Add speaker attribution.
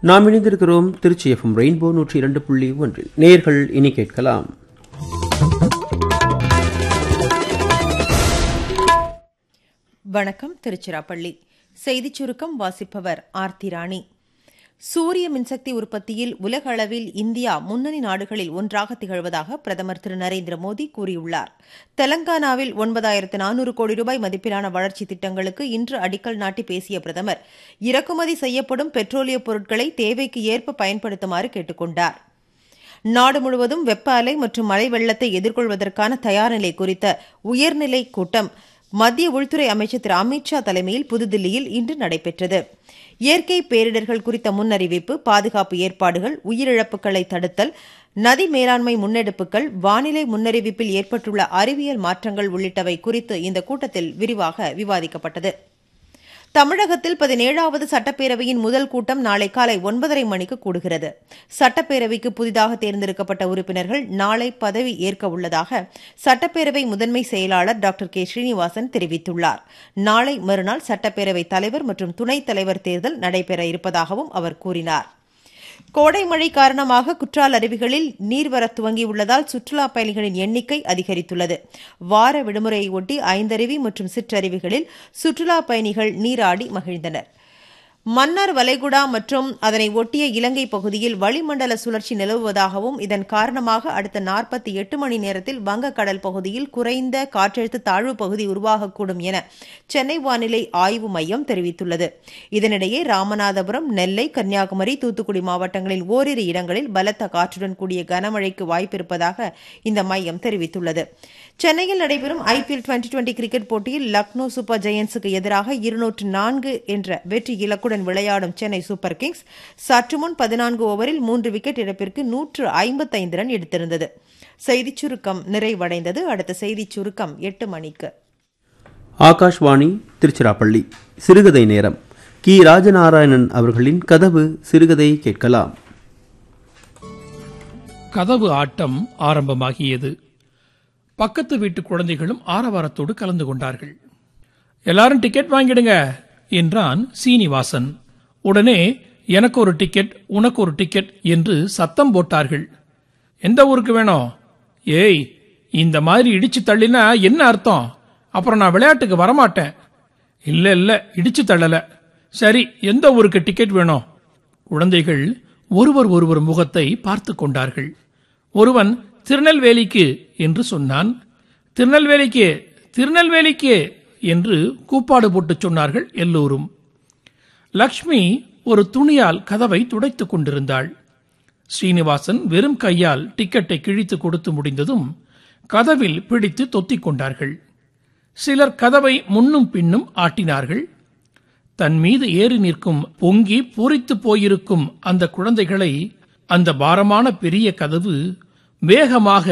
Speaker 1: நாம் இணைந்திருக்கிறோம் Trichy FM rainbow நூற்றி இரண்டு புள்ளி ஒன்றில் நேர்கள் இனி கேட்கலாம்
Speaker 2: வணக்கம் திருச்சிராப்பள்ளி செய்திச் சுருக்கம் வாசிப்பவர் ஆர்த்தி ராணி சூரிய மின்சக்தி உற்பத்தியில் உலக அளவில் இந்தியா முன்னணி நாடுகளில் ஒன்றாக திகழ்வதாக பிரதமர் திரு நரேந்திர மோடி கூறியுள்ளார் தெலங்கானாவில் ஒன்பதாயிரத்து நானூறு கோடி ரூபாய் மதிப்பிலான வளர்ச்சி திட்டங்களுக்கு இன்று அடிக்கல் நாட்டி பேசிய பிரதமர் இறக்குமதி செய்யப்படும் பெட்ரோலிய பொருட்களை தேவைக்கு ஏற்ப பயன்படுத்துமாறு கேட்டுக் கொண்டார் நாடு முழுவதும் வெப்ப அலை மற்றும் மழை வெள்ளத்தை எதிர்கொள்வதற்கான தயார்நிலை குறித்த உயர்நிலை கூட்டம் மத்திய உள்துறை அமைச்சர் திரு அமித்ஷா தலைமையில் புதுதில்லியில் இன்று நடைபெற்றது இயற்கை பேரிடர்கள் குறித்த முன்னறிவிப்பு பாதுகாப்பு ஏற்பாடுகள் உயிரிழப்புகளை தடுத்தல் நதி மேலாண்மை முன்னெடுப்புகள் வானிலை முன்னறிவிப்பில் ஏற்பட்டுள்ள அறிவியல் மாற்றங்கள் உள்ளிட்டவை குறித்து இந்த கூட்டத்தில் விரிவாக விவாதிக்கப்பட்டது தமிழகத்தில் பதினேழாவது சட்டப்பேரவையின் முதல் கூட்டம் நாளை காலை ஒன்பதரை மணிக்கு கூடுகிறது சட்டப்பேரவைக்கு புதிதாக தேர்ந்தெடுக்கப்பட்ட உறுப்பினர்கள் நாளை பதவி ஏற்க உள்ளதாக சட்டப்பேரவை முதன்மை செயலாளர் டாக்டர் கே ஸ்ரீனிவாசன் தெரிவித்துள்ளார் நாளை மறுநாள் சட்டப்பேரவை தலைவர் மற்றும் துணைத் தலைவர் தேர்தல் நடைபெற இருப்பதாகவும் அவர் கூறினார் கோடை மழை காரணமாக குற்றால அருவிகளில் நீர்வர துவங்கியுள்ளதால் சுற்றுலாப் பயணிகளின் எண்ணிக்கை அதிகரித்துள்ளது வார விடுமுறையை ஒட்டி ஐந்தருவி மற்றும் சிற்றருவிகளில் சுற்றுலாப் பயணிகள் நீராடி மகிழ்ந்தனர் மன்னார் வளைகுடா மற்றும் அதனை ஒட்டிய இலங்கை பகுதியில் வளிமண்டல சுழற்சி நிலவுவதாகவும் இதன் காரணமாக அடுத்த நாற்பத்தி எட்டு மணி நேரத்தில் வங்கக்கடல் பகுதியில் குறைந்த காற்றழுத்த தாழ்வு பகுதி உருவாகக்கூடும் என சென்னை வானிலை ஆய்வு மையம் தெரிவித்துள்ளது இதனிடையே ராமநாதபுரம் நெல்லை கன்னியாகுமரி தூத்துக்குடி மாவட்டங்களில் ஓரிரு இடங்களில் பலத்த காற்றுடன் கூடிய கனமழைக்கு வாய்ப்பிருப்பதாக இந்த மையம் தெரிவித்துள்ளது சென்னையில் நடைபெறும் ஐபிஎல் டுவெண்டி டுவெண்டி கிரிக்கெட் போட்டியில் லக்னோ சூப்பர் ஜெயன்ஸுக்கு எதிராக இருநூற்று நான்கு என்ற வெற்றி இலக்குடன் விளையாடும் சென்னை சூப்பர் கிங்ஸ் சற்று முன் பதினான்கு ஓவரில் மூன்று விக்கெட் இழப்பிற்கு நூற்று ஐம்பத்தைந்து ரன் எடுத்திருந்தது செய்திச் சுருக்கம் நிறைவடைந்தது அடுத்த செய்திச் சுருக்கம் எட்டு மணிக்கு
Speaker 1: ஆகாஷ்வாணி திருச்சிராப்பள்ளி சிறுகதை நேரம் கி ராஜநாராயணன் அவர்களின் கதவு சிறுகதை கேட்கலாம்
Speaker 3: கதவு ஆட்டம் ஆரம்பமாகியது பக்கத்து வீட்டு குழந்தைகளும் ஆரவாரத்தோடு கலந்து கொண்டார்கள் எல்லாரும் டிக்கெட் வாங்கிடுங்க என்றான் சீனிவாசன் உடனே எனக்கு ஒரு டிக்கெட் உனக்கு ஒரு டிக்கெட் என்று சத்தம் போட்டார்கள் எந்த ஊருக்கு வேணும் ஏய் இந்த மாதிரி இடிச்சு தள்ளினா என்ன அர்த்தம் அப்புறம் நான் விளையாட்டுக்கு வரமாட்டேன் இல்ல இல்ல இடிச்சு தள்ளல சரி எந்த ஊருக்கு டிக்கெட் வேணும் குழந்தைகள் ஒருவர் ஒருவர் முகத்தை பார்த்து கொண்டார்கள் ஒருவன் திருநெல்வேலிக்கு என்று சொன்னான் திருநெல்வேலிக்கு திருநெல்வேலிக்கு என்று கூப்பாடு போட்டு சொன்னார்கள் எல்லோரும் லக்ஷ்மி ஒரு துணியால் கதவை துடைத்துக் கொண்டிருந்தாள் ஸ்ரீனிவாசன் வெறும் கையால் டிக்கெட்டை கிழித்து கொடுத்து முடிந்ததும் கதவில் பிடித்து தொத்திக் கொண்டார்கள் சிலர் கதவை முன்னும் பின்னும் ஆட்டினார்கள் தன் மீது ஏறி நிற்கும் பொங்கி பூரித்து போயிருக்கும் அந்த குழந்தைகளை அந்த பாரமான பெரிய கதவு வேகமாக